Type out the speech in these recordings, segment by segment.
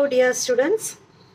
dear students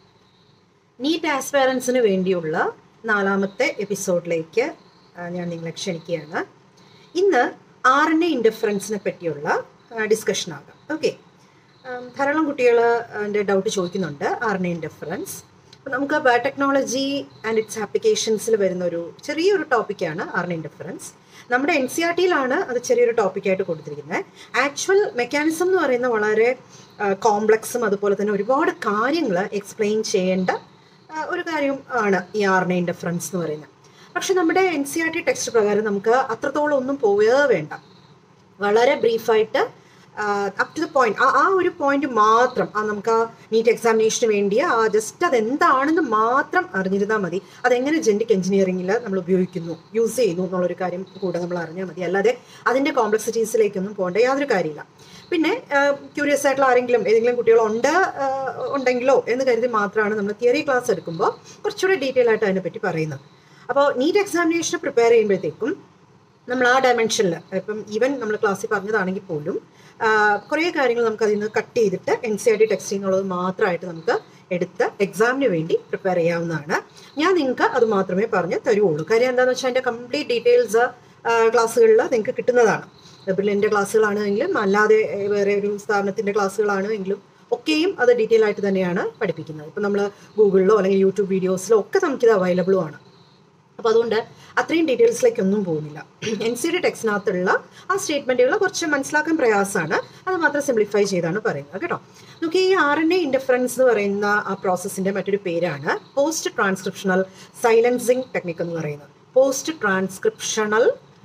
NEET ആസ്പയറൻസിന് വേണ്ടിയുള്ള നാലാമത്തെ എപ്പിസോഡിലേക്ക് ആ, ഞാൻ നിങ്ങളെ ക്ഷണിക്കുകയാണ് ഇന്ന് ആർ എൻ എ ഇൻ്റർഫറൻസിനെ പറ്റിയുള്ള ഡിസ്കഷൻ ആകാം ഓക്കെ ധാരാളം കുട്ടികൾ എൻ്റെ ഡൗട്ട് ചോദിക്കുന്നുണ്ട് ആർ എൻ എ ഇൻ്റർഫറൻസ് അപ്പോൾ നമുക്ക് ബയോടെക്നോളജി ആൻഡ് ഇറ്റ്സ് ആപ്ലിക്കേഷൻസിൽ വരുന്ന ഒരു ചെറിയൊരു ടോപ്പിക്കാണ് ആർ എൻ എ ഇൻ്റർഫറൻസ് നമ്മുടെ എൻ സി ആർ ടിയിലാണ് അത് ചെറിയൊരു ടോപ്പിക്കായിട്ട് കൊടുത്തിരിക്കുന്നത് ആക്ച്വൽ മെക്കാനിസം എന്ന് പറയുന്ന വളരെ കോംപ്ലക്സും അതുപോലെ തന്നെ ഒരുപാട് കാര്യങ്ങൾ എക്സ്പ്ലെയിൻ ചെയ്യേണ്ട ആ, ഒരു കാര്യം ആണ് ഈ ആർ എൻ എ ഇൻ്റർഫറൻസ് എന്ന് പറയുന്നത് പക്ഷെ നമ്മുടെ N C R T text പ്രകാരം നമുക്ക് അത്രത്തോളം ഒന്നും പോവുകയോ വേണ്ട വളരെ ബ്രീഫായിട്ട് അപ് ടു ദ പോയിന്റ് ആ ആ ഒരു പോയിന്റ് മാത്രം ആ നമുക്ക് ആ നീറ്റ് എക്സാമിനേഷന് വേണ്ടിയ ആ ജസ്റ്റ് അതെന്താണെന്ന് മാത്രം അറിഞ്ഞിരുന്നാൽ മതി അതെങ്ങനെ ജെൻറ്റിക് എഞ്ചിനീയറിംഗിൽ നമ്മൾ ഉപയോഗിക്കുന്നു യൂസ് ചെയ്യുന്നു എന്നുള്ളൊരു കാര്യം കൂടെ നമ്മൾ അറിഞ്ഞാൽ മതി അല്ലാതെ അതിൻ്റെ കോംപ്ലക്സിറ്റീസിലേക്കൊന്നും പോകേണ്ട യാതൊരു കാര്യമില്ല പിന്നെ ക്യൂരിയസ് ആയിട്ടുള്ള ആരെങ്കിലും ഏതെങ്കിലും കുട്ടികളുണ്ട് ആ, ഉണ്ടെങ്കിലോ എന്ന് കരുതി മാത്രമാണ് നമ്മൾ തിയറി ക്ലാസ് എടുക്കുമ്പോൾ കുറച്ചുകൂടെ ഡീറ്റെയിൽ ആയിട്ട് അതിനെപ്പറ്റി പറയുന്നത് അപ്പോൾ നീറ്റ് എക്സാമിനേഷന് പ്രിപ്പയർ ചെയ്യുമ്പോഴത്തേക്കും നമ്മൾ ആ ഡയമെൻഷനിൽ ഇപ്പം ഈവൻ നമ്മൾ ക്ലാസ്സിൽ പറഞ്ഞതാണെങ്കിൽ പോലും ആ, കുറേ കാര്യങ്ങൾ നമുക്ക് അതിൽ നിന്ന് കട്ട് ചെയ്തിട്ട് N C R T text എന്നുള്ളത് മാത്രമായിട്ട് നമുക്ക് എടുത്ത് എക്സാമിന് വേണ്ടി പ്രിപ്പയർ ചെയ്യാവുന്നതാണ് ഞാൻ നിങ്ങൾക്ക് അത് മാത്രമേ പറഞ്ഞ് തരുള്ളൂ കാര്യം എന്താണെന്ന് വെച്ചാൽ അതിൻ്റെ കംപ്ലീറ്റ് ഡീറ്റെയിൽസ് ക്ലാസ്സുകളിൽ നിങ്ങൾക്ക് കിട്ടുന്നതാണ് പിന്നെ എൻ്റെ ക്ലാസ്സുകളാണെങ്കിലും അല്ലാതെ ഏ, വേറെ ഒരു സ്ഥാപനത്തിൻ്റെ ക്ലാസ്സുകളാണെങ്കിലും ഒക്കെയും അത് ഡീറ്റെയിൽ ആയിട്ട് തന്നെയാണ് പഠിപ്പിക്കുന്നത് ഇപ്പം നമ്മൾ ഗൂഗിളിലോ അല്ലെങ്കിൽ യൂട്യൂബ് വീഡിയോസിലോ ഒക്കെ നമുക്കിത് അവൈലബിളും ആണ് അപ്പോൾ അതുകൊണ്ട് അത്രയും ഡീറ്റെയിൽസിലേക്കൊന്നും പോകുന്നില്ല എൻ സി ഡി ടെക്സ്റ്റിനകത്തുള്ള ആ സ്റ്റേറ്റ്മെൻറ്റുകൾ കുറച്ച് മനസ്സിലാക്കാൻ പ്രയാസമാണ് അത് മാത്രം സിംപ്ലിഫൈ ചെയ്താണ് പറയുന്നത് കേട്ടോ നമുക്ക് ഈ ആർ എൻ എ ഇൻ്റർഫറൻസ് എന്ന് പറയുന്ന ആ പ്രോസസ്സിൻ്റെ മറ്റൊരു പേരാണ് പോസ്റ്റ് ട്രാൻസ്ക്രിപ്ഷണൽ സൈലൻസിങ് ടെക്നിക് എന്ന് പറയുന്നത് post transcriptional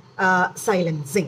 silencing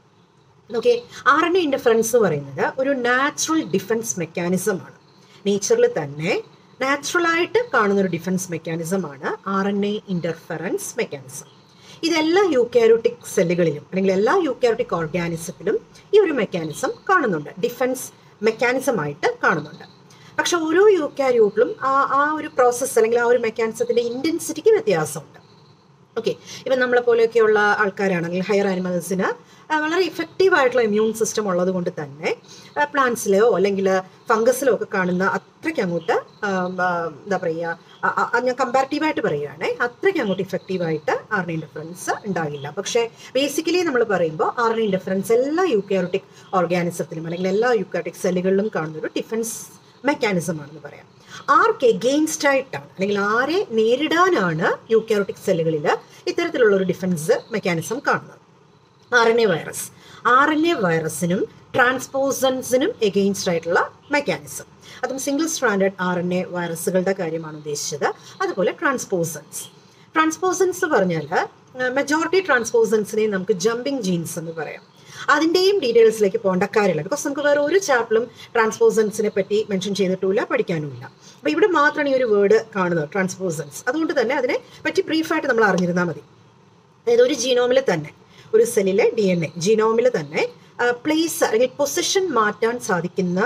okay R N A interference എന്ന് പറയുന്നത് ഒരു നാച്ചുറൽ ഡിഫൻസ് മെക്കാനിസമാണ് നേച്ചറിൽ തന്നെ നാച്ചുറലായിട്ട് കാണുന്ന ഒരു ഡിഫൻസ് മെക്കാനിസമാണ് R N A interference mechanism ഇതെല്ലാ യൂക്കാരോട്ടിക് സെല്ലുകളിലും അല്ലെങ്കിൽ എല്ലാ യൂക്കാരോട്ടിക് ഓർഗാനിസത്തിലും ഈ ഒരു മെക്കാനിസം കാണുന്നുണ്ട് ഡിഫൻസ് മെക്കാനിസമായിട്ട് കാണുന്നുണ്ട് പക്ഷെ ഓരോ യൂക്കാരിയോട്ടിലും ആ ആ ഒരു പ്രോസസ്സ് അല്ലെങ്കിൽ ആ ഒരു മെക്കാനിസത്തിൻ്റെ ഇൻറ്റൻസിറ്റിക്ക് വ്യത്യാസമുണ്ട് ഓക്കെ ഇപ്പം നമ്മളെ പോലെയൊക്കെയുള്ള ആൾക്കാരാണെങ്കിൽ ഹയർ ആനിമൽസിന് വളരെ ഇഫക്റ്റീവ് ആയിട്ടുള്ള ഇമ്മ്യൂൺ സിസ്റ്റം ഉള്ളത് കൊണ്ട് തന്നെ പ്ലാന്റ്സിലോ അല്ലെങ്കിൽ ഫംഗസിലോ ഒക്കെ കാണുന്ന അത്രയ്ക്ക് അങ്ങോട്ട് ആം, ആ, എന്താ പറയുക ഞാൻ കമ്പാരിറ്റീവായിട്ട് പറയുകയാണെ അത്രയ്ക്ക് അങ്ങോട്ട് ഇഫക്റ്റീവായിട്ട് ആറിന് ഇൻഡിഫറൻസ് ഉണ്ടാകില്ല പക്ഷേ ബേസിക്കലി നമ്മൾ പറയുമ്പോൾ ആറിന് ഇൻഡിഫറൻസ് എല്ലാ യൂക്കാരോട്ടിക് ഓർഗാനിസത്തിലും അല്ലെങ്കിൽ എല്ലാ യൂക്കാരോട്ടിക് സെല്ലുകളിലും കാണുന്ന ഒരു ഡിഫൻസ് മെക്കാനിസം ആണെന്ന് പറയാം ആർക്ക് എഗെയിൻസ്റ്റ് ആയിട്ടാണ് അല്ലെങ്കിൽ ആരെ നേരിടാനാണ് യൂക്കാരോട്ടിക് സെല്ലുകളിൽ ഇത്തരത്തിലുള്ള ഒരു ഡിഫൻസ് മെക്കാനിസം കാണുന്നത് R N A virus R N A വൈറസിനും ട്രാൻസ്പോസൻസിനും എഗെയിൻസ്റ്റ് ആയിട്ടുള്ള മെക്കാനിസം അതും single stranded R N A വൈറസുകളുടെ കാര്യമാണ് ഉദ്ദേശിച്ചത് അതുപോലെ ട്രാൻസ്പോസൻസ് ട്രാൻസ്പോസൻസ് പറഞ്ഞാൽ മെജോറിറ്റി ട്രാൻസ്പോസൻസിനെ നമുക്ക് ജമ്പിങ് ജീൻസ് എന്ന് പറയാം അതിൻ്റെയും ഡീറ്റെയിൽസിലേക്ക് പോകേണ്ട കാര്യമില്ല ബിക്കോസ് നമുക്ക് വേറെ ഒരു ചാപ്റ്ററിലും ട്രാൻസ്പോസൻസിനെ പറ്റി മെൻഷൻ ചെയ്തിട്ടുമില്ല പഠിക്കാനുമില്ല അപ്പോൾ ഇവിടെ മാത്രമാണ് ഈ ഒരു വേർഡ് കാണുന്നത് ട്രാൻസ്പോസൻസ് അതുകൊണ്ട് തന്നെ അതിനെ പറ്റി ബ്രീഫായിട്ട് നമ്മൾ അറിഞ്ഞിരുന്നാൽ മതി അതായത് ഒരു ജീനോമിൽ തന്നെ ഒരു സെല്ലിലെ ഡി എൻ എ ജീനോമിൽ തന്നെ പ്ലേസ് അല്ലെങ്കിൽ പൊസിഷൻ മാറ്റാൻ സാധിക്കുന്ന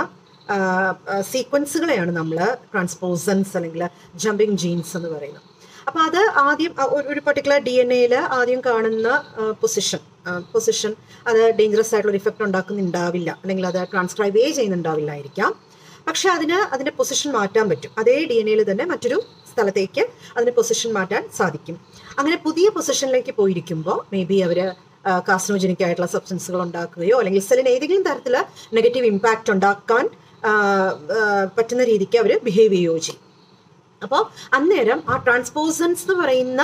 സീക്വൻസുകളെയാണ് നമ്മൾ ട്രാൻസ്പോസൻസ് അല്ലെങ്കിൽ ജമ്പിങ് ജീൻസ് എന്ന് പറയുന്നത് അപ്പോൾ അത് ആദ്യം അ, ഒരു- ഒരു പർട്ടിക്കുലർ ഡി എൻ എയിൽ ആദ്യം കാണുന്ന പൊസിഷൻ പൊസിഷൻ അത് ഡേഞ്ചറസ് ആയിട്ടുള്ള ഒരു ഇഫക്റ്റ് ഉണ്ടാക്കുന്നുണ്ടാവില്ല അല്ലെങ്കിൽ അത് ട്രാൻസ്ക്രൈബേ ചെയ്യുന്നുണ്ടാവില്ലായിരിക്കാം പക്ഷെ അതിന് അതിന്റെ പൊസിഷൻ മാറ്റാൻ പറ്റും അതേ ഡി എൻ എയിൽ തന്നെ മറ്റൊരു സ്ഥലത്തേക്ക് അതിന് പൊസിഷൻ മാറ്റാൻ സാധിക്കും അങ്ങനെ പുതിയ പൊസിഷനിലേക്ക് പോയിരിക്കുമ്പോൾ മേ ബി അവർ കാസ്ട്രോജനിക് ആയിട്ടുള്ള സബ്സ്റ്റൻസുകൾ ഉണ്ടാക്കുകയോ അല്ലെങ്കിൽ സെല്ലിന് ഏതെങ്കിലും തരത്തിൽ നെഗറ്റീവ് ഇമ്പാക്റ്റ് ഉണ്ടാക്കാൻ ആ, ആ, പറ്റുന്ന രീതിക്ക് അവർ ബിഹേവ് ചെയ്യുകയോ ചെയ്യും അപ്പോൾ അന്നേരം ആ ട്രാൻസ്പോസൻസ് എന്ന് പറയുന്ന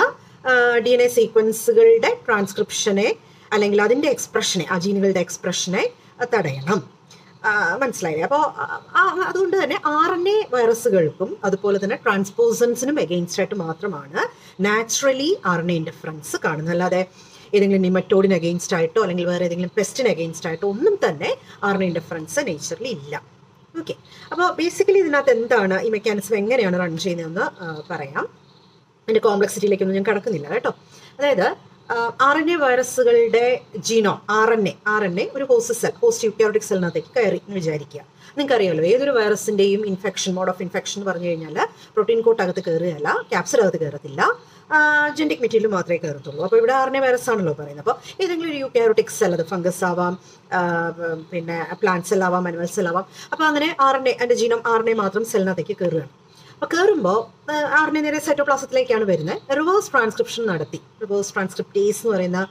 ഡി എൻ എ സീക്വൻസുകളുടെ ട്രാൻസ്ക്രിപ്ഷനെ അല്ലെങ്കിൽ അതിൻ്റെ എക്സ്പ്രഷനെ ആ ജീനുകളുടെ എക്സ്പ്രഷനെ തടയണം ആ, മനസ്സിലായില്ലേ അപ്പോൾ അതുകൊണ്ട് തന്നെ ആർ എൻ എ വൈറസുകൾക്കും അതുപോലെ തന്നെ ട്രാൻസ്പോസൻസിനും എഗെയിൻസ്റ്റ് ആയിട്ട് മാത്രമാണ് naturally R N A interference കാണുന്നത് അല്ലാതെ ഏതെങ്കിലും നിമറ്റോഡിന് അഗെയിൻസ്റ്റ് ആയിട്ടോ അല്ലെങ്കിൽ വേറെ ഏതെങ്കിലും പെസ്റ്റിന് അഗെയിൻസ്റ്റ് ആയിട്ടോ ഒന്നും തന്നെ ആർ എൻ എ ഇൻ്റർഫറൻസ് നേച്ചറിൽ ഇല്ല ഓക്കെ അപ്പോൾ ബേസിക്കലി ഇതിനകത്ത് എന്താണ് ഈ മെക്കാനിസം എങ്ങനെയാണ് റൺ ചെയ്യുന്നതെന്ന് ആ, പറയാം അതിൻ്റെ കോംപ്ലക്സിറ്റിയിലേക്കൊന്നും ഞാൻ കടക്കുന്നില്ല കേട്ടോ അതായത് ആർ എൻ എ വൈറസുകളുടെ ജീനോ R N A R N A ഒരു ഹോസ്റ്റ് സെൽ ഹോസ്റ്റ് യൂക്കാരോട്ടിക് സെല്ലിനകത്തേക്ക് കയറി എന്ന് വിചാരിക്കുക നിങ്ങൾക്കറിയാമല്ലോ ഏതൊരു വൈറസിൻ്റെയും ഇൻഫെക്ഷൻ മോഡ് ഓഫ് ഇൻഫെക്ഷൻ എന്ന് പറഞ്ഞു കഴിഞ്ഞാൽ പ്രോട്ടീൻ കോട്ട് അകത്ത് കയറുകയല്ല ക്യാപ്സൽ അകത്ത് കയറത്തില്ല ജെൻറ്റിക് മെറ്റീരിയൽ മാത്രമേ കയറത്തുള്ളൂ അപ്പോൾ ഇവിടെ ആർ എൻ എ വൈറസ് ആണല്ലോ പറയുന്നത് അപ്പോൾ ഏതെങ്കിലും ഒരു യൂക്കാരോട്ടിക് സെൽ അത് ഫംഗസ് ആവാം ആ, പിന്നെ പ്ലാന്റ് സെൽ ആവാം അനിമൽ സെൽ ആവാം അപ്പോൾ അങ്ങനെ ആർ എൻ എ അതിൻ്റെ ജീനം ആർ എൻ എ മാത്രം സെല്ലിനകത്തേക്ക് കയറുകയാണ് അപ്പോൾ കയറുമ്പോൾ ആർ എൻ എ നേരെ സൈറ്റോപ്ലാസത്തിലേക്കാണ് വരുന്നത് റിവേഴ്സ് ട്രാൻസ്ക്രിപ്ഷൻ നടത്തി റിവേഴ്സ് ട്രാൻസ്ക്രിപ്റ്റേസ് എന്ന് പറയുന്ന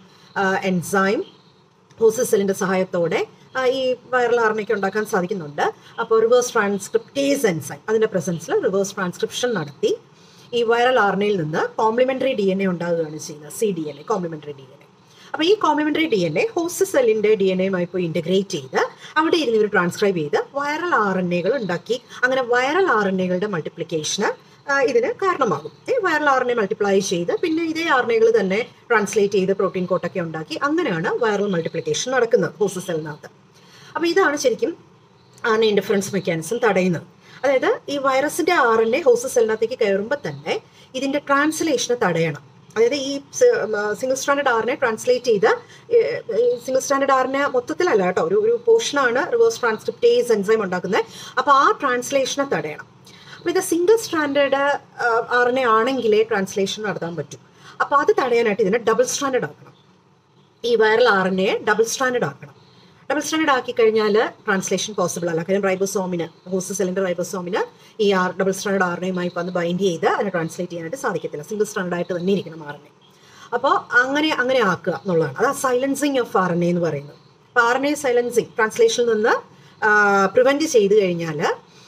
എൻസൈം ഹോസസ് സെല്ലിൻ്റെ സഹായത്തോടെ ആ, ഈ വൈറൽ ആർണയ്ക്ക് ഉണ്ടാക്കാൻ സാധിക്കുന്നുണ്ട് അപ്പോൾ റിവേഴ്സ് ട്രാൻസ്ക്രിപ്റ്റേസ് എൻസൈം അതിൻ്റെ പ്രസൻസിൽ റിവേഴ്സ് ട്രാൻസ്ക്രിപ്ഷൻ നടത്തി ഈ വൈറൽ ആർണയിൽ നിന്ന് കോംപ്ലിമെൻ്ററി ഡി എൻ എ ഉണ്ടാകുകയാണ് ചെയ്യുന്നത് C D N A complementary D N A അപ്പോൾ ഈ complementary D N A host സെല്ലിൻ്റെ ഡി എൻ എയുമായി പോയി ഇൻ്റഗ്രേറ്റ് ചെയ്ത് അവിടെ ഇരുന്ന് ഇവർ ട്രാൻസ്ക്രൈബ് ചെയ്ത് വൈറൽ ആർ എൻ എകൾ ഉണ്ടാക്കി അങ്ങനെ വൈറൽ ആർ എൻ എകളുടെ മൾട്ടിപ്ലിക്കേഷന് ഇതിന് കാരണമാകും ഈ viral R N A multiply ചെയ്ത് പിന്നെ ഇതേ ആർ എൻ എകൾ തന്നെ ട്രാൻസ്ലേറ്റ് ചെയ്ത് പ്രോട്ടീൻ കോട്ടൊക്കെ ഉണ്ടാക്കി അങ്ങനെയാണ് വൈറൽ മൾട്ടിപ്ലിക്കേഷൻ നടക്കുന്നത് ഹോസ്റ്റ് സെല്ലിനകത്ത് അപ്പോൾ ഇതാണ് ശരിക്കും R N A difference mechanism തടയുന്നത് അതായത് ഈ വൈറസിന്റെ ആർ എൻ എ ഹോസ്റ്റ് സെല്ലിനകത്തേക്ക് കയറുമ്പോൾ തന്നെ ഇതിന്റെ ട്രാൻസ്ലേഷനെ തടയണം അതായത് ഈ സിംഗിൾ സ്റ്റാൻഡേർഡ് ആറിനെ ട്രാൻസ്ലേറ്റ് ചെയ്ത് സിംഗിൾ സ്റ്റാൻഡേർഡ് ആറിനെ മൊത്തത്തിലല്ല കേട്ടോ ഒരു ഒരു പോർഷനാണ് റിവേഴ്സ് ട്രാൻസ്ക്രിപ്റ്റേസ് എൻസൈം ഉണ്ടാക്കുന്നത് അപ്പോൾ ആ ട്രാൻസ്ലേഷനെ തടയണം അപ്പോൾ ഇത് സിംഗിൾ സ്റ്റാൻഡേർഡ് ആറിനെ ആണെങ്കിലേ ട്രാൻസ്ലേഷൻ നടത്താൻ പറ്റും അപ്പോൾ അത് തടയാനായിട്ട് ഇതിനെ ഡബിൾ സ്റ്റാൻഡേർഡ് ആക്കണം ഈ വൈറൽ ആറിനെ ഡബിൾ സ്റ്റാൻഡേർഡ് ആക്കണം ഡബിൾ സ്റ്റാൻഡേർഡ് ആക്കി കഴിഞ്ഞാൽ ട്രാൻസ്ലേഷൻ പോസിബിൾ അല്ല കാര്യം റൈബോസോമിന് ഹോസ്റ്റ് സെല്ലിൻ്റെ റൈബോസോമിന് ഈ ആർ ഡബിൾ സ്റ്റാൻഡേർഡ് ആറിനെയുമായി വന്ന് ബൈൻഡ് ചെയ്ത് അതിനെ ട്രാൻസ്ലേറ്റ് ചെയ്യാനായിട്ട് സാധിക്കത്തില്ല സിംഗിൾ സ്റ്റാൻഡേർഡ് ആയിട്ട് തന്നെ ഇരിക്കണം ആറിനെ അപ്പോൾ അങ്ങനെ അങ്ങനെ ആക്കുക എന്നുള്ളതാണ് അത് സൈലൻസിങ് ഓഫ് ആർ എൻ എന്ന് പറയുന്നത് അപ്പോൾ ആർ എൻ എ സൈലൻസിങ് ട്രാൻസ്ലേഷനിൽ നിന്ന് പ്രിവെൻറ്റ് ചെയ്ത് കഴിഞ്ഞാൽ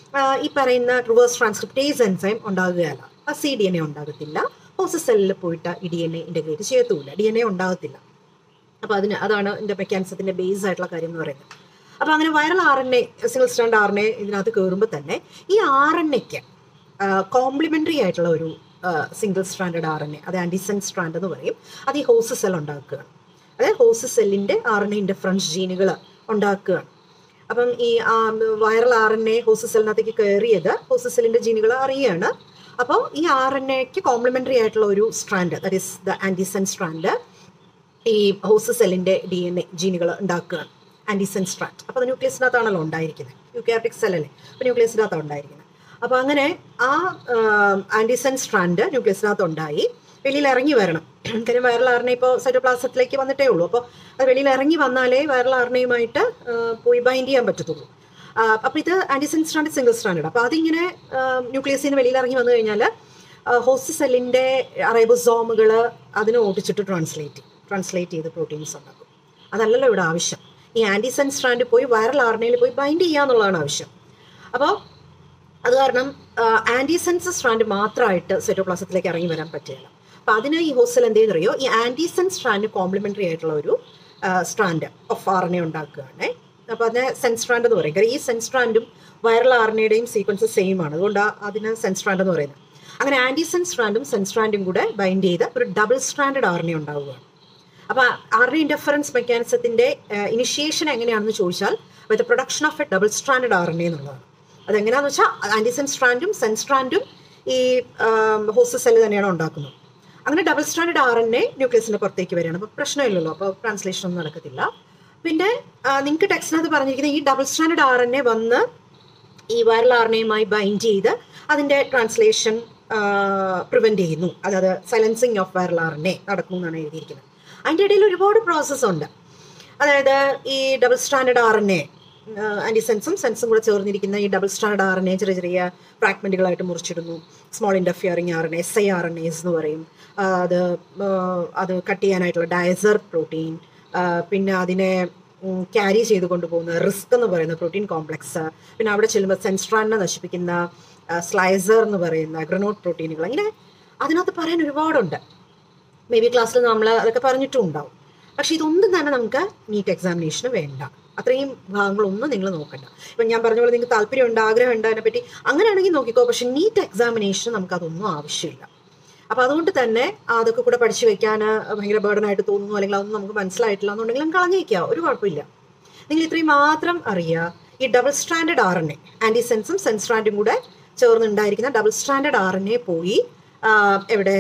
ഈ പറയുന്ന റിവേഴ്സ് ട്രാൻസ്ക്രിപ്റ്റേസ് എൻസൈം ഉണ്ടാകുകയല്ല ആ സി ഡി എൻ എ ഉണ്ടാകത്തില്ല ഹോസ്റ്റ് സെല്ലിൽ പോയിട്ട് ഈ ഡി എൻ എ ഇൻ്റഗ്രേറ്റ് ചെയ്യത്തുമില്ല ഡി എൻ എ ഉണ്ടാകത്തില്ല അപ്പോൾ അതിന് അതാണ് എൻ്റെ മെക്കാനിസത്തിൻ്റെ ബേസ് ആയിട്ടുള്ള കാര്യം എന്ന് പറയുന്നത് അപ്പോൾ അങ്ങനെ viral R N A single stand R N A ഇതിനകത്ത് കയറുമ്പോൾ തന്നെ ഈ ആർ എൻ എക്ക് കോംപ്ലിമെൻ്ററി ആയിട്ടുള്ള ഒരു single standard R N A അത് ആൻറ്റിസെൻ സ്ട്രാൻഡ് എന്ന് പറയും അത് ഈ ഹോസ് സെൽ ഉണ്ടാക്കുകയാണ് അതായത് ഹോസ് സെല്ലിൻ്റെ ആർ എൻ എ ഇൻ്റർഫറൻസ് ജീനുകൾ ഉണ്ടാക്കുകയാണ് അപ്പം ഈ viral R N A host സെല്ലിനകത്തേക്ക് കയറിയത് ഹോസ് സെല്ലിൻ്റെ ജീനുകൾ അറിയുകയാണ് അപ്പോൾ ഈ ആർ എൻ എക്ക് കോംപ്ലിമെൻ്ററി ആയിട്ടുള്ള ഒരു strand that is the antisense strand ഈ ഹോസ് സെല്ലിൻ്റെ ഡി എൻ എ ജീനുകൾ ഉണ്ടാക്കുകയാണ് ആൻറ്റിസെൻ സ്ട്രാറ്റ് അപ്പോൾ അത് ന്യൂക്ലിയസിനകത്താണല്ലോ ഉണ്ടായിരിക്കുന്നത് യൂക്കാരിക് സെല്ലല്ലേ അപ്പോൾ ന്യൂക്ലിയസിനകത്താണ് ഉണ്ടായിരിക്കുന്നത് അപ്പോൾ അങ്ങനെ ആ ആൻറ്റിസെൻ സ്ട്രാൻഡ് ന്യൂക്ലിയസിനകത്ത് ഉണ്ടായി വെളിയിൽ ഇറങ്ങി വരണം കാര്യം വൈറൽ ആറിനെ ഇപ്പോൾ സൈറ്റോപ്ലാസത്തിലേക്ക് വന്നിട്ടേ ഉള്ളൂ അപ്പോൾ അത് വെളിയിൽ ഇറങ്ങി വന്നാലേ വൈറൽ ആറിനെയുമായിട്ട് പോയി ബൈൻഡ് ചെയ്യാൻ പറ്റത്തുള്ളൂ അപ്പോൾ ഇത് ആൻറ്റിസെൻ സ്ട്രാൻഡ് സിംഗിൾ സ്ട്രാൻഡ് അപ്പോൾ അതിങ്ങനെ ന്യൂക്ലിയസിൽ നിന്ന് വെളിയിൽ ഇറങ്ങി വന്നു കഴിഞ്ഞാൽ ഹോസ്റ്റ് സെല്ലിൻ്റെ റൈബോസോമുകൾ അതിനെ ഓടിച്ചിട്ട് ട്രാൻസ്ലേറ്റ് ചെയ്യും ട്രാൻസ്ലേറ്റ് ചെയ്ത് പ്രോട്ടീൻസ് ഉണ്ടാക്കും അതല്ലല്ലോ ഇവിടെ ആവശ്യം ഈ ആൻറ്റിസെൻ സ്ട്രാൻഡ് പോയി വൈറൽ ആർണയിൽ പോയി ബൈൻഡ് ചെയ്യുക എന്നുള്ളതാണ് ആവശ്യം അപ്പോൾ അത് കാരണം ആൻറ്റിസെൻസ് സ്ട്രാൻഡ് മാത്രമായിട്ട് സെറ്റോപ്ലാസത്തിലേക്ക് ഇറങ്ങി വരാൻ പറ്റില്ല അപ്പോൾ അതിന് ഈ ഹോസ്റ്റൽ എന്ത് ചെയ്യുന്നറിയോ ഈ ആൻറ്റിസെൻ സ്ട്രാൻഡ് കോംപ്ലിമെൻ്ററി ആയിട്ടുള്ള ഒരു സ്ട്രാൻഡ് ഓഫ് ആർണെ ഉണ്ടാക്കുകയാണ് അപ്പോൾ അതിനെ സെൻ സ്ട്രാൻഡ് എന്ന് പറയും കാര്യം ഈ സെൻ സ്ട്രാൻഡും വൈറൽ ആർണയുടെയും സീക്വൻസ് സെയിം ആണ് അതുകൊണ്ട് അതിന് സെൻ സ്ട്രാൻഡ് എന്ന് പറയുന്നത് അങ്ങനെ ആൻറ്റിസെൻ സ്ട്രാൻഡും സെൻ സ്ട്രാൻഡും കൂടെ ബൈൻഡ് ചെയ്ത് ഒരു ഡബിൾ സ്ട്രാൻഡഡ് ആർണ ഉണ്ടാവുകയാണ് അപ്പോൾ ആർണ ഇൻ്റർഫറൻസ് മെക്കാനിസത്തിൻ്റെ ഇനിഷ്യേഷൻ എങ്ങനെയാണെന്ന് ചോദിച്ചാൽ with production of a double stranded ആർണ എന്നുള്ളതാണ് അതെങ്ങനെയാണെന്ന് വെച്ചാൽ ആൻറ്റിസെൻ സ്ട്രാൻഡും സെൻ സ്ട്രാൻഡും ഈ ഹോസ്റ്റ് സെല്ല് തന്നെയാണ് ഉണ്ടാക്കുന്നത് അങ്ങനെ double standard R N A ന്യൂക്ലിയസിൻ്റെ പുറത്തേക്ക് വരികയാണ് അപ്പോൾ പ്രശ്നമില്ലല്ലോ അപ്പോൾ ട്രാൻസ്ലേഷൻ ഒന്നും നടക്കത്തില്ല പിന്നെ നിങ്ങൾക്ക് ടെക്സ്റ്റിനകത്ത് പറഞ്ഞിരിക്കുന്ന ഈ double standard R N A വന്ന് ഈ വൈറൽ ആർ എൻ എയുമായി ബൈൻഡ് ചെയ്ത് അതിൻ്റെ ട്രാൻസ്ലേഷൻ പ്രിവെൻറ്റ് ചെയ്യുന്നു അതായത് silencing of viral R N A നടക്കുന്നു എന്നാണ് എഴുതിയിരിക്കുന്നത് അതിൻ്റെ ഇടയിൽ ഒരുപാട് പ്രോസസ്സ് ഉണ്ട് അതായത് ഈ double standard R N A ആൻറ്റിസെൻസും സെൻസും കൂടെ ചേർന്നിരിക്കുന്ന ഈ double standard R N A ചെറിയ ചെറിയ ഫ്രാഗ്മെൻറ്റുകളായിട്ട് മുറിച്ചിടുന്നു small interfering R N S I R N S എന്ന് പറയും അത് അത് കട്ട് ചെയ്യാനായിട്ടുള്ള ഡയസർ പ്രോട്ടീൻ പിന്നെ അതിനെ ക്യാരി ചെയ്ത് കൊണ്ടുപോകുന്ന റിസ്ക് എന്ന് പറയുന്ന പ്രോട്ടീൻ കോംപ്ലക്സ് പിന്നെ അവിടെ ചെല്ലുമ്പോൾ സെൻസ്ട്രാനെ നശിപ്പിക്കുന്ന സ്ലൈസർ എന്ന് പറയുന്ന ഗ്രനോട്ട് പ്രോട്ടീനുകൾ ഇങ്ങനെ അതിനകത്ത് പറയാൻ ഒരുപാടുണ്ട് മേ ബി ക്ലാസ്സിൽ നമ്മൾ അതൊക്കെ പറഞ്ഞിട്ടും ഉണ്ടാവും പക്ഷെ ഇതൊന്നും തന്നെ നമുക്ക് നീറ്റ് എക്സാമിനേഷന് വേണ്ട അത്രയും ഭാഗങ്ങളൊന്നും നിങ്ങൾ നോക്കണ്ട ഇപ്പം ഞാൻ പറഞ്ഞ പോലെ നിങ്ങൾക്ക് താല്പര്യമുണ്ട് ആഗ്രഹമുണ്ട് അതിനെപ്പറ്റി അങ്ങനെയാണെങ്കിൽ നോക്കിക്കോ പക്ഷെ നീറ്റ് എക്സാമിനേഷൻ നമുക്ക് അതൊന്നും ആവശ്യമില്ല അപ്പോൾ അതുകൊണ്ട് തന്നെ അതൊക്കെ കൂടെ പഠിച്ചു വെക്കാൻ ഭയങ്കര ബേർഡനായിട്ട് തോന്നുന്നു അല്ലെങ്കിൽ അതൊന്നും നമുക്ക് മനസ്സിലായിട്ടില്ല എന്നുണ്ടെങ്കിൽ നമുക്ക് കളഞ്ഞേക്കുക ഒരു കുഴപ്പമില്ല നിങ്ങൾ ഇത്രയും മാത്രം അറിയുക ഈ double standard R N A ആൻറ്റിസെൻസും സെൻസ്ട്രാൻഡും കൂടെ ചേർന്നുണ്ടായിരിക്കുന്ന double standard R N A പോയി എവിടെ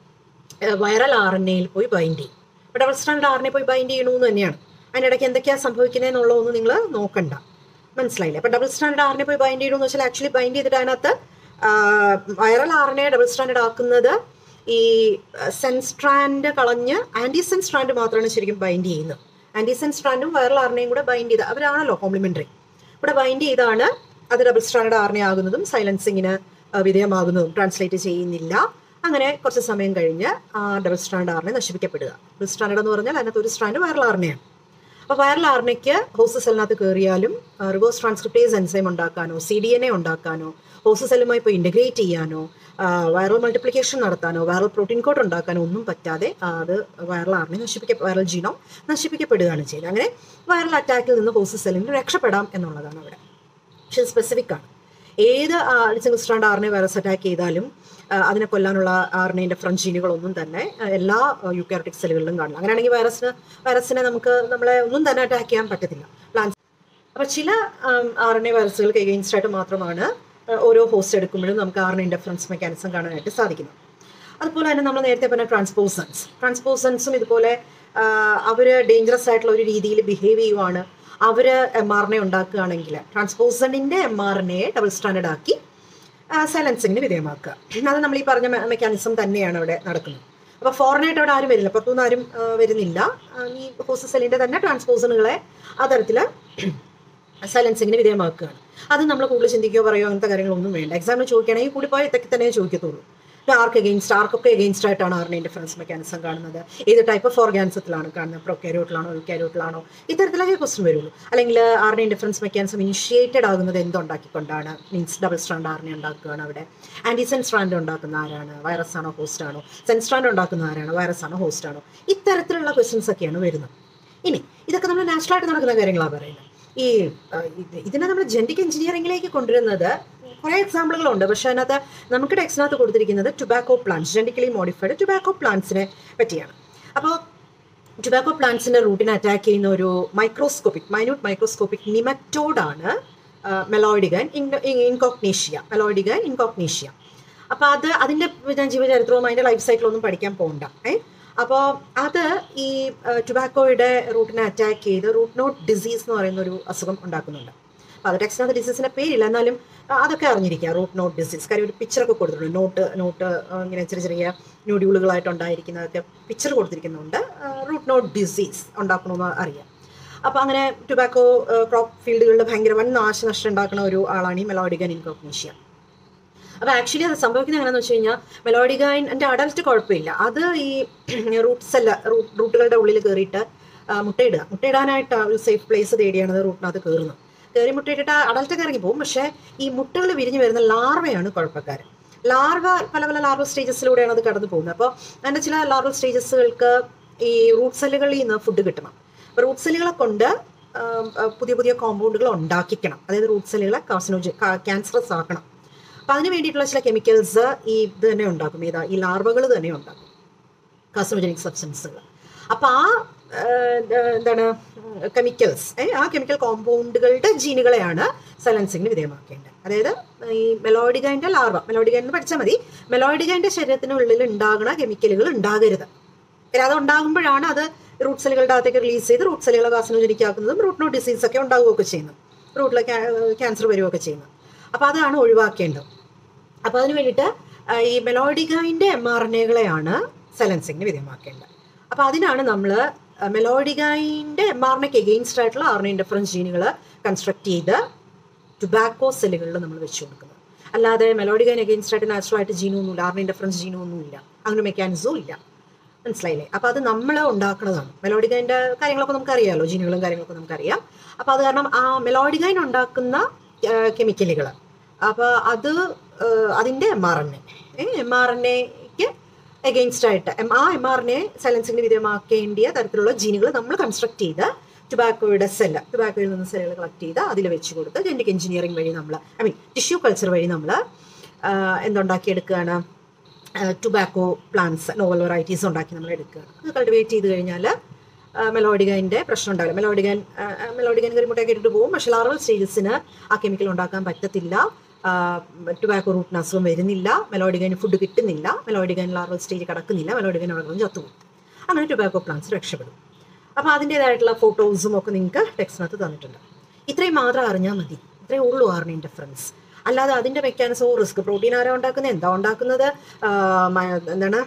വൈറൽ ആർ എൻ എയിൽ പോയി ബൈൻഡ് ചെയ്യും അപ്പോൾ double standard R N A പോയി ബൈൻഡ് ചെയ്യണമെന്ന് തന്നെയാണ് അതിനിടയ്ക്ക് എന്തൊക്കെയാണ് സംഭവിക്കുന്നതെന്നുള്ളതൊന്നും നിങ്ങൾ നോക്കണ്ട മനസ്സിലായില്ലേ അപ്പോൾ ഡബിൾ സ്റ്റാൻഡേർഡ് ആറിനെ പോയി ബൈൻഡ് ചെയ്യണമെന്ന് വെച്ചാൽ ആക്ച്വലി ബൈൻഡ് ചെയ്തിട്ട് അതിനകത്ത് വൈറൽ ആറിനെ ഡബിൾ സ്റ്റാൻഡേർഡ് ആക്കുന്നത് ഈ സെൻസ്ട്രാൻഡ് കളഞ്ഞ് ആൻറ്റിസെൻ സ്ട്രാൻഡ് മാത്രമാണ് ശരിക്കും ബൈൻഡ് ചെയ്യുന്നത് ആൻറ്റിസെൻ സ്ട്രാൻഡും വൈറൽ ആർണയും കൂടെ ബൈൻഡ് ചെയ്ത് അവരാണല്ലോ കോംപ്ലിമെൻ്ററി ഇവിടെ ബൈൻഡ് ചെയ്താണ് അത് ഡബിൾ സ്ട്രാൻഡ് ആർണ ആകുന്നതും സൈലൻസിങ്ങിന് വിധേയമാകുന്നതും ട്രാൻസ്ലേറ്റ് ചെയ്യുന്നില്ല അങ്ങനെ കുറച്ച് സമയം കഴിഞ്ഞ് ആ ഡബിൾ സ്ട്രാൻഡ് ആർണെ നശിപ്പിക്കപ്പെടുക ഡബിൾ സ്ട്രാൻഡ് എന്ന് പറഞ്ഞാൽ അതിനകത്ത് ഒരു സ്ട്രാൻഡ് വൈറൽ ആർണയാണ് അപ്പോൾ വൈറൽ ആർണയ്ക്ക് ഹോസ്റ്റ് സെല്ലിനകത്ത് കയറിയാലും റിവേഴ്സ് ട്രാൻസ്ക്രിപ്റ്റേസ് എൻസൈം ഉണ്ടാക്കാനോ സി ഡി എൻ എ ഉണ്ടാക്കാനോ ഹോസ്റ്റ് സെല്ലുമായി ഇപ്പോൾ ഇൻ്റഗ്രേറ്റ് ചെയ്യാനോ വൈറൽ മൾട്ടിപ്ലിക്കേഷൻ നടത്താനോ വൈറൽ പ്രോട്ടീൻ കോഡ് ഉണ്ടാക്കാനോ ഒന്നും പറ്റാതെ അത് വൈറൽ ആർണെ നശിപ്പിക്ക വൈറൽ ജീനോ നശിപ്പിക്കപ്പെടുകയാണ് ചെയ്യുന്നത് അങ്ങനെ വൈറൽ അറ്റാക്കിൽ നിന്ന് ഹോസ്റ്റ് സെല്ലിന് രക്ഷപ്പെടാം എന്നുള്ളതാണ് അവിടെ പക്ഷെ സ്പെസിഫിക് ആണ് ഏത് സിംഗിൾ സ്ട്രാൻഡ് ആറിനെ വൈറസ് അറ്റാക്ക് ചെയ്താലും അതിനെ കൊല്ലാനുള്ള ആറിനേൻ്റെ ഫ്രണ്ട് ജീനുകളൊന്നും തന്നെ എല്ലാ യൂക്കാരിറ്റിക് സെല്ലുകളിലും കാണില്ല അങ്ങനെയാണെങ്കിൽ വൈറസിന് വൈറസിനെ നമുക്ക് നമ്മളെ ഒന്നും തന്നെ അറ്റാക്ക് ചെയ്യാൻ പറ്റത്തില്ല പ്ലാൻസ് അപ്പോൾ ചില ആർ എൻ എ വൈറസുകൾക്ക് എഗെയിൻസ്റ്റ് ആയിട്ട് മാത്രമാണ് ഓരോ ഹോസ്റ്റ് എടുക്കുമ്പോഴും നമുക്ക് ആർ എൻ ഇൻഡഫറൻസ് മെക്കാനിസം കാണാനായിട്ട് സാധിക്കുന്നത് അതുപോലെ തന്നെ നമ്മൾ നേരത്തെ പറഞ്ഞ ട്രാൻസ്പോസൻസ് ട്രാൻസ്പോസൻസും ഇതുപോലെ അവർ ഡേഞ്ചറസ് ആയിട്ടുള്ള ഒരു രീതിയിൽ ബിഹേവ് ചെയ്യുവാണ് അവർ എം ആർ എൻ എ ഉണ്ടാക്കുകയാണെങ്കിൽ ട്രാൻസ്പോസണിൻ്റെ M R N A double standard ആക്കി സൈലൻസിങ്ങിന് വിധേയമാക്കുക അത് നമ്മൾ ഈ പറഞ്ഞ മെക്കാനിസം തന്നെയാണ് അവിടെ നടക്കുന്നത് അപ്പോൾ ഫോറിനായിട്ട് അവിടെ ആരും വരില്ല പുറത്തുനിന്ന് ആരും വരുന്നില്ല ഈ ഹോസ്റ്റ് സെല്ലിൻ്റെ തന്നെ ട്രാൻസ്പോസണുകളെ ആ തരത്തിൽ സൈലൻസിങ്ങിന് വിധേയമാക്കുകയാണ് അത് നമ്മൾ കൂടുതൽ ചിന്തിക്കുകയോ പറയുകയോ അങ്ങനത്തെ കാര്യങ്ങളൊന്നും വേണ്ട എക്സാമിന് ചോദിക്കുകയാണെങ്കിൽ കൂടി പോയാൽ ഇതൊക്കെ തന്നെ ചോദിക്കത്തുള്ളൂ ആർക്ക് എഗെയിൻസ്റ്റ് ആർക്കൊക്കെ എഗെയിൻസ്റ്റ് ആയിട്ടാണ് ആറിനെ ഡിഫറൻസ് മെക്കാനിസം കാണുന്നത് ഏത് ടൈപ്പ് ഓഫ് ഓർഗാനിസത്തിലാണ് കാണുന്നത് പ്രൊക്കാരിയോട്ടിലാണോ യുക്കാരിയോട്ടിലാണോ ഇത്തരത്തിലൊക്കെ ക്വസ്റ്റ്യൻ വരുള്ളൂ അല്ലെങ്കിൽ ആറിനെ ഡിഫറൻസ് മെക്കാനിസം ഇനിഷ്യേറ്റഡ് ആകുന്നത് എന്തുണ്ടാക്കിക്കൊണ്ടാണ് മീൻസ് ഡബിൾ സ്ട്രാൻഡ് ആറിനെ ഉണ്ടാക്കുകയാണ് അവിടെ ആൻറ്റിസെൻ സ്ട്രാൻഡ് ഉണ്ടാക്കുന്ന ആരാണ് വൈറസ് ആണോ ഹോസ്റ്റ് ആണോ സെൻ സ്ട്രാൻഡ് ഉണ്ടാക്കുന്ന ആരാണ് വൈറസ് ആണോ ഹോസ്റ്റ് ആണോ ഇത്തരത്തിലുള്ള ക്വസ്റ്റ്യൻസ് ഒക്കെയാണ് വരുന്നത് ഇനി ഇതൊക്കെ നമ്മൾ നാച്ചുറലായിട്ട് നടക്കുന്ന കാര്യങ്ങളാണ് പറയുന്നത് ഈ ഇതിനെ നമ്മൾ ജെൻറ്റിക് എഞ്ചിനീയറിംഗിലേക്ക് കൊണ്ടുവരുന്നത് കുറേ എക്സാമ്പിളുകളുണ്ട് പക്ഷെ അതിനകത്ത് നമുക്ക് ടെക്സ്റ്റിനകത്ത് കൊടുത്തിരിക്കുന്നത് tobacco plants genetically modified tobacco പ്ലാന്റ്സിനെ പറ്റിയാണ് അപ്പോൾ ടുബാക്കോ പ്ലാന്റ്സിൻ്റെ റൂട്ടിനെ അറ്റാക്ക് ചെയ്യുന്ന ഒരു മൈക്രോസ്കോപ്പിക് മൈന്യൂട്ട് മൈക്രോസ്കോപ്പിക് നിമറ്റോഡാണ് മെലോയിഡിഗൻ ഇൻകോക്നീഷ്യ മെലോയിഡിഗൻ ഇൻകോക്നീഷ്യ അപ്പോൾ അത് അതിൻ്റെ ജീവചരിത്രവും അതിൻ്റെ ലൈഫ് സൈക്കിളൊന്നും പഠിക്കാൻ പോകണ്ട ഏ അപ്പോൾ അത് ഈ ടുബാക്കോയുടെ റൂട്ടിനെ അറ്റാക്ക് ചെയ്ത് റൂട്ട് നോട്ട് ഡിസീസ് എന്ന് പറയുന്ന ഒരു അസുഖം ഉണ്ടാക്കുന്നുണ്ട് അപ്പോൾ അത് ടെക്സ്റ്റിനകത്ത് ഡിസീസിൻ്റെ പേരില്ല എന്നാലും അതൊക്കെ അറിഞ്ഞിരിക്കുക റൂട്ട് നോട്ട് ഡിസീസ് കാര്യം ഒരു പിക്ചറൊക്കെ കൊടുത്തിട്ടുണ്ട് നോട്ട് നോട്ട് ഇങ്ങനെ ചെറിയ ചെറിയ ന്യൂഡ്യൂളുകളായിട്ട് ഉണ്ടായിരിക്കുന്നതൊക്കെ പിക്ചർ കൊടുത്തിരിക്കുന്നുണ്ട് റൂട്ട് നോട്ട് ഡിസീസ് ഉണ്ടാക്കണമെന്ന് അറിയാം അപ്പോൾ അങ്ങനെ ടുബാക്കോ ക്രോപ്പ് ഫീൽഡുകളിൽ ഭയങ്കര വൻ നാശനഷ്ടം ഉണ്ടാക്കുന്ന ഒരു ആളാണ് ഈ മെലോഡിഗൻ ഇൻകോഗ്നീഷ്യ അപ്പോൾ ആക്ച്വലി അത് സംഭവിക്കുന്നത് എങ്ങനെയാണെന്ന് വെച്ച് കഴിഞ്ഞാൽ മെലോഡിഗൈൻ എൻ്റെ അഡൽറ്റ് കുഴപ്പമില്ല അത് ഈ റൂട്ട്സ് അല്ല റൂട്ടുകളുടെ ഉള്ളിൽ കയറിയിട്ട് മുട്ടയിടുക മുട്ടയിടാനായിട്ട് ഒരു സേഫ് പ്ലേസ് തേടിയാണ് അത് റൂട്ടിനകത്ത് കയറുന്നത് കയറി മുട്ടയിട്ടിട്ട് അഡൽറ്റൊക്കെ ഇറങ്ങി പോകും പക്ഷേ ഈ മുട്ടകൾ വിരിഞ്ഞ് വരുന്ന ലാർവയാണ് കുഴപ്പക്കാരൻ ലാർവ പല പല ലാർവൽ സ്റ്റേജസിലൂടെയാണ് അത് കടന്നു പോകുന്നത് അപ്പോൾ അതിൻ്റെ ചില ലാർവൽ സ്റ്റേജസുകൾക്ക് ഈ റൂട്ട് സെല്ലുകളിൽ നിന്ന് ഫുഡ് കിട്ടണം അപ്പോൾ റൂട്ട് സെല്ലുകളെ കൊണ്ട് പുതിയ പുതിയ കോമ്പൗണ്ടുകൾ ഉണ്ടാക്കിക്കണം അതായത് റൂട്ട് സെല്ലുകളെ കാർസിനോജി ക്യാൻസറസ് ആക്കണം അപ്പം അതിന് വേണ്ടിയിട്ടുള്ള ചില കെമിക്കൽസ് ഈ ഇത് തന്നെ ഉണ്ടാക്കും ഏതാ ഈ ലാർവകൾ തന്നെ ഉണ്ടാക്കും കാർസിനോജനിക് സബ്സ്റ്റൻസുകൾ അപ്പോൾ ആ എന്താണ് കെമിക്കൽസ് ആ കെമിക്കൽ കോമ്പൗണ്ടുകളുടെ ജീനുകളെയാണ് സൈലൻസിങ്ങിന് വിധേയമാക്കേണ്ടത് അതായത് ഈ മെലോഡിഗൈൻ്റെ ലാർവ മെലോഡിഗൈൻ എന്ന് പഠിച്ചാൽ മതി മെലോഡിഗൈൻ്റെ ശരീരത്തിനുള്ളിൽ ഉണ്ടാകുന്ന കെമിക്കലുകൾ ഉണ്ടാകരുത് അത് ഉണ്ടാകുമ്പോഴാണ് അത് റൂട്ട് സെല്ലുകളുടെ അകത്തേക്ക് റിലീസ് ചെയ്ത് റൂട്ട് സെല്ലുകളെ കാർസിനോജനിക് ആക്കുന്നതും റൂട്ട് നോട്ട് ഡിസീസ് ഒക്കെ ഉണ്ടാവുകയൊക്കെ ചെയ്യുന്നത് റൂട്ടിൽ ക്യാൻസർ വരികയൊക്കെ ചെയ്യുന്നത് അപ്പോൾ അതാണ് ഒഴിവാക്കേണ്ടത് അപ്പോൾ അതിന് വേണ്ടിയിട്ട് ഈ മെലോഡിഗൈൻ്റെ എം ആർ എൻ എകളെയാണ് സൈലൻസിങ്ങിന് വിധേയമാക്കേണ്ടത് അപ്പോൾ അതിനാണ് നമ്മൾ മെലോഡിഗൈൻ്റെ എം ആർ എനക്ക് എഗെയിൻസ്റ്റ് ആയിട്ടുള്ള ആർ എൻ ഡിഫറൻസ് ജീനുകൾ കൺസ്ട്രക്ട് ചെയ്ത് ടുബാക്കോ സെല്ലുകളിൽ നമ്മൾ വെച്ച് കൊടുക്കുന്നത് അല്ലാതെ മെലോഡിഗൈൻ എഗെയിൻസ്റ്റ് ആയിട്ട് നാച്ചുറൽ ആയിട്ട് ജീനൊന്നുമില്ല ആർ എൻ ഡിഫറൻസ് ജീനൊന്നുമില്ല അങ്ങനെ മെക്കാനിസവും ഇല്ല മനസ്സിലായില്ലേ അപ്പോൾ അത് നമ്മൾ ഉണ്ടാക്കുന്നതാണ് മെലോഡിഗൈൻ്റെ കാര്യങ്ങളൊക്കെ നമുക്കറിയാമല്ലോ ജീനുകളും കാര്യങ്ങളൊക്കെ നമുക്കറിയാം അപ്പോൾ അത് കാരണം ആ മെലോഡിഗൈൻ ഉണ്ടാക്കുന്ന കെമിക്കലുകൾ അപ്പോൾ അത് അതിൻ്റെ M R N A M R N എക്ക് എഗെയിൻസ്റ്റ് ആയിട്ട് എം ആ എം ആർ എൻ എ സൈലൻസിങ്ങിന് വിധേയമാക്കേണ്ടിയ തരത്തിലുള്ള ജീനുകൾ നമ്മൾ കൺസ്ട്രക്ട് ചെയ്ത് ടുബാക്കോയുടെ സെല്ല് ടുബാക്കോയിൽ നിന്ന് സെല്ലുകൾ കളക്ട് ചെയ്ത് അതിൽ വെച്ച് കൊടുത്ത് ജെനറ്റിക് എഞ്ചിനീയറിംഗ് വഴി നമ്മൾ ഐ മീൻ ടിഷ്യൂ കൾച്ചർ വഴി നമ്മൾ എന്തുണ്ടാക്കിയെടുക്കുകയാണ് ടുബാക്കോ പ്ലാന്റ്സ് നോവൽ വെറൈറ്റീസ് ഉണ്ടാക്കി നമ്മൾ എടുക്കുകയാണ് അത് കൾട്ടിവേറ്റ് ചെയ്ത് കഴിഞ്ഞാൽ മെലോഡിഗൈൻ്റെ പ്രശ്നം ഉണ്ടാവില്ല മെലോഡിഗൻ മെലോഡിഗൻ കരിമുട്ടയൊക്കെ ഇട്ടിട്ട് പോകും പക്ഷേ ലാർവൽ സ്റ്റേജസിന് ആ കെമിക്കൽ ഉണ്ടാക്കാൻ പറ്റത്തില്ല ടുബാക്കോ റൂട്ടിന് അസുഖം വരുന്നില്ല മെലോഡിഗൈന് ഫുഡ് കിട്ടുന്നില്ല മെലോഡിഗൈൻ ലാർവൽ സ്റ്റേജ് കിടക്കുന്നില്ല മെലോഡിഗൈൻ അവിടെ നിന്ന് ചത്തുപോകും അങ്ങനെ ടുബാക്കോ പ്ലാന്റ്സ് രക്ഷപ്പെടും അപ്പോൾ അതിൻ്റേതായിട്ടുള്ള ഫോട്ടോസും ഒക്കെ നിങ്ങൾക്ക് ടെക്സ്റ്റിനകത്ത് തന്നിട്ടുണ്ട് ഇത്രയും മാത്രം അറിഞ്ഞാൽ മതി ഇത്രയും ഉള്ളൂ ആറിന് ഇൻ്റർഫറൻസ് അല്ലാതെ അതിൻ്റെ മെക്കാനിസം ഓ റിസ്ക് പ്രോട്ടീൻ ആരാ ഉണ്ടാക്കുന്നത് എന്താ ഉണ്ടാക്കുന്നത് ആ, മ- എന്താണ്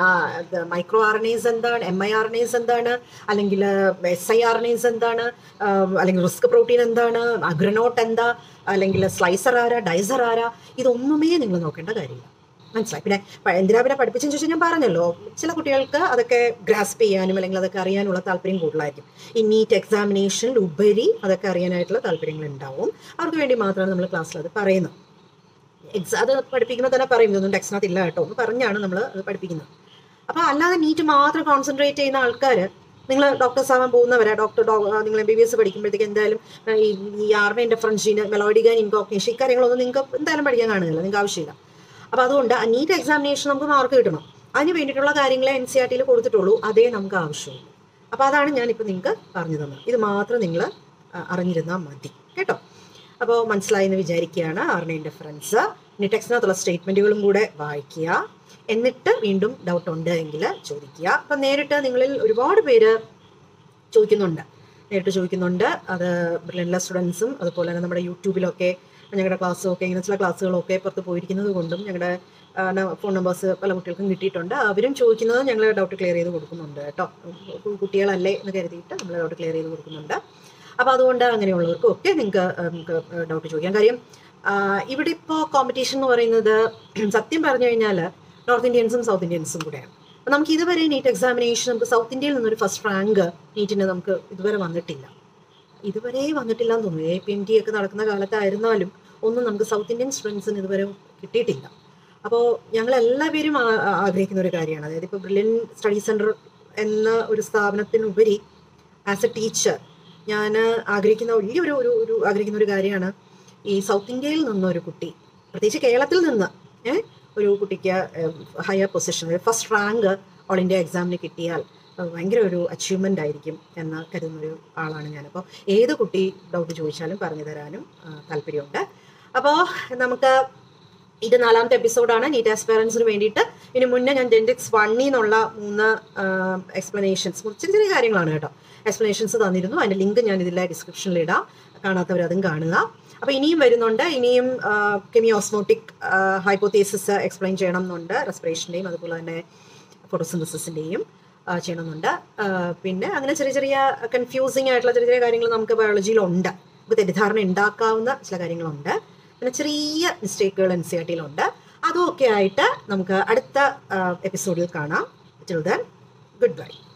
മൈക്രോ ആർ എൻ എസ് എന്താണ് M I R N S എന്താണ് അല്ലെങ്കിൽ S I R N S എന്താണ് ആ, അല്ലെങ്കിൽ റിസ്ക് പ്രോട്ടീൻ എന്താണ് അഗ്രനോട്ട് എന്താ അല്ലെങ്കിൽ സ്ലൈസർ ആരാ ഡൈസർ ആരാ ഇതൊന്നുമേ നിങ്ങൾ നോക്കേണ്ട കാര്യമില്ല മനസ്സിലായി പിന്നെ പ- എന്തിനാ പിന്നെ പഠിപ്പിച്ചെന്ന് ചോദിച്ചാൽ ഞാൻ പറഞ്ഞല്ലോ ചില കുട്ടികൾക്ക് അതൊക്കെ ഗ്രാസ്പ് ചെയ്യാനും അല്ലെങ്കിൽ അതൊക്കെ അറിയാനുള്ള താല്പര്യം കൂടുതലായിരിക്കും ഈ നീറ്റ് എക്സാമിനേഷനിൽ ഉപരി അതൊക്കെ അറിയാനായിട്ടുള്ള താല്പര്യങ്ങൾ ഉണ്ടാവും അവർക്ക് വേണ്ടി മാത്രമാണ് നമ്മൾ ക്ലാസ്സിൽ അത് പറയുന്നത് എക്സാ അത് പഠിപ്പിക്കുമ്പോൾ തന്നെ പറയും ഇതൊന്നും ടെക്സ്റ്റിനകത്ത് ഇല്ല കേട്ടോ എന്ന് പറഞ്ഞാണ് നമ്മൾ അത് പഠിപ്പിക്കുന്നത് അപ്പോൾ അല്ലാതെ നീറ്റ് മാത്രം കോൺസെൻട്രേറ്റ് ചെയ്യുന്ന ആൾക്കാർ നിങ്ങൾ ഡോക്ടേഴ്സ് ആവാൻ പോകുന്നവരാ ഡോക്ടർ നിങ്ങൾ എം ബി ബി എസ് പഠിക്കുമ്പോഴത്തേക്ക് എന്തായാലും ആ, ഈ ഈ ആർമ ഇൻഡഫറൻഷീന് മെലോഡിഗൻ ഇൻകോഗ്നേഷൻ ഇക്കാര്യങ്ങളൊന്നും നിങ്ങൾക്ക് എന്തായാലും പഠിക്കാൻ കാണുകയില്ല നിങ്ങൾക്ക് ആവശ്യമില്ല അപ്പോൾ അതുകൊണ്ട് ആ നീറ്റ് എക്സാമിനേഷൻ നമുക്ക് മാർക്ക് കിട്ടണം അതിന് വേണ്ടിയിട്ടുള്ള കാര്യങ്ങളെ എൻ സി ആർ ടിയിൽ കൊടുത്തിട്ടുള്ളൂ അതേ നമുക്ക് ആവശ്യമുള്ളൂ അപ്പോൾ അതാണ് ഞാനിപ്പോൾ നിങ്ങൾക്ക് പറഞ്ഞു തന്നത് ഇത് മാത്രം നിങ്ങൾ അറിഞ്ഞിരുന്നാൽ മതി കേട്ടോ അപ്പോൾ മനസ്സിലായി എന്ന് വിചാരിക്കുകയാണ് ആറിനെ ഇൻഡിഫറൻസ് ഇനി ടെക്സ്റ്റിനകത്തുള്ള സ്റ്റേറ്റ്മെൻറ്റുകളും കൂടെ വായിക്കുക എന്നിട്ട് വീണ്ടും ഡൗട്ട് ഉണ്ട് എങ്കിൽ ചോദിക്കുക അപ്പം നേരിട്ട് നിങ്ങളിൽ ഒരുപാട് പേര് ചോദിക്കുന്നുണ്ട് നേരിട്ട് ചോദിക്കുന്നുണ്ട് അത് ബ്രില്യൻല സ്റ്റുഡൻസും അതുപോലെ തന്നെ നമ്മുടെ യൂട്യൂബിലൊക്കെ ഞങ്ങളുടെ ക്ലാസ്സും ഒക്കെ ഇങ്ങനെ ചില ക്ലാസ്സുകളൊക്കെ പുറത്ത് പോയിരിക്കുന്നത് കൊണ്ടും ഞങ്ങളുടെ ഫോൺ നമ്പേഴ്സ് പല കുട്ടികൾക്കും കിട്ടിയിട്ടുണ്ട് അവരും ചോദിക്കുന്നത് ഞങ്ങൾ ഡൗട്ട് ക്ലിയർ ചെയ്ത് കൊടുക്കുന്നുണ്ട് കേട്ടോ കു- കുട്ടികളല്ലേ എന്ന് കരുതിയിട്ട് നമ്മൾ ഡൗട്ട് ക്ലിയർ ചെയ്ത് കൊടുക്കുന്നുണ്ട് അപ്പോൾ അതുകൊണ്ട് അങ്ങനെയുള്ളവർക്കും ഒക്കെ നിങ്ങൾക്ക് നമുക്ക് ഡൗട്ട് ചോദിക്കാം കാര്യം ആ, ഇവിടെ ഇപ്പോൾ കോമ്പറ്റീഷൻ എന്ന് പറയുന്നത് സത്യം പറഞ്ഞു കഴിഞ്ഞാൽ നോർത്ത് ഇന്ത്യൻസും സൗത്ത് ഇന്ത്യൻസും കൂടെയാണ് അപ്പം നമുക്ക് ഇതുവരെ നീറ്റ് എക്സാമിനേഷൻ നമുക്ക് സൗത്ത് ഇന്ത്യയിൽ നിന്നൊരു ഫസ്റ്റ് റാങ്ക് നീറ്റിന് നമുക്ക് ഇതുവരെ വന്നിട്ടില്ല ഇതുവരെ വന്നിട്ടില്ല എന്ന് തോന്നുന്നു എ പി എം ടി ഒക്കെ നടക്കുന്ന കാലത്തായിരുന്നാലും ഒന്നും നമുക്ക് സൗത്ത് ഇന്ത്യൻ സ്റ്റുഡൻസിന് ഇതുവരെ കിട്ടിയിട്ടില്ല അപ്പോൾ ഞങ്ങൾ എല്ലാവരും ആ- ആ- ആഗ്രഹിക്കുന്ന ഒരു കാര്യമാണ് അതായത് ഇപ്പോൾ ബ്രില്യൻ സ്റ്റഡി സെൻറ്റർ എന്ന ഒരു സ്ഥാപനത്തിനുപരി ആസ് എ ടീച്ചർ ഞാൻ ആഗ്രഹിക്കുന്ന വലിയൊരു ഒരു ഒരു ആഗ്രഹിക്കുന്ന ഒരു കാര്യമാണ് ഈ സൗത്ത് ഇന്ത്യയിൽ നിന്നൊരു കുട്ടി പ്രത്യേകിച്ച് കേരളത്തിൽ നിന്ന് ഏ, ഒരു കുട്ടിക്ക് ഹയർ പൊസിഷൻ ഒരു ഫസ്റ്റ് റാങ്ക് ഓൾ ഇന്ത്യ എക്സാമിന് കിട്ടിയാൽ അത് ഭയങ്കര ഒരു അച്ചീവ്മെൻ്റ് ആയിരിക്കും എന്ന് കരുതുന്നൊരു ആളാണ് ഞാനപ്പോൾ ഏത് കുട്ടി ഡൗട്ട് ചോദിച്ചാലും പറഞ്ഞു തരാനും ആ, താല്പര്യമുണ്ട് അപ്പോൾ നമുക്ക് ഇത് നാലാമത്തെ എപ്പിസോഡാണ് നീറ്റ് ആസ്പയറൻസിന് വേണ്ടിയിട്ട് ഇനി മുന്നേ ഞാൻ ജെൻറ്റിക്സ് വണ്ണിൽ നിന്നുള്ള മൂന്ന് എക്സ്പ്ലനേഷൻസ് ചെറിയ ചെറിയ കാര്യങ്ങളാണ് കേട്ടോ എക്സ്പ്ലനേഷൻസ് തന്നിരുന്നു അതിൻ്റെ ലിങ്ക് ഞാൻ ഇതിലെ ഡിസ്ക്രിപ്ഷനിൽ ഇടാം കാണാത്തവർ അതും കാണുക അപ്പോൾ ഇനിയും വരുന്നുണ്ട് ഇനിയും കെമിയോസ്മോട്ടിക് ഹൈപ്പോതേസിസ് എക്സ്പ്ലെയിൻ ചെയ്യണം എന്നുണ്ട് റെസ്പിറേഷൻ്റെയും അതുപോലെ തന്നെ ഫോട്ടോസിന്തസിൻ്റെയും ചെയ്യണമെന്നുണ്ട് ആ, പിന്നെ അങ്ങനെ ചെറിയ ചെറിയ കൺഫ്യൂസിങ് ആയിട്ടുള്ള ചെറിയ ചെറിയ കാര്യങ്ങൾ നമുക്ക് ബയോളജിയിലുണ്ട് നമുക്ക് തെറ്റിദ്ധാരണ ഉണ്ടാക്കാവുന്ന ചില കാര്യങ്ങളുണ്ട് പിന്നെ ചെറിയ മിസ്റ്റേക്കുകൾ എൻ സി ആർ ടിയിലുണ്ട് അതും ഒക്കെ ആയിട്ട് നമുക്ക് അടുത്ത എപ്പിസോഡിൽ കാണാം ടിൽ ദൻ ഗുഡ് ബൈ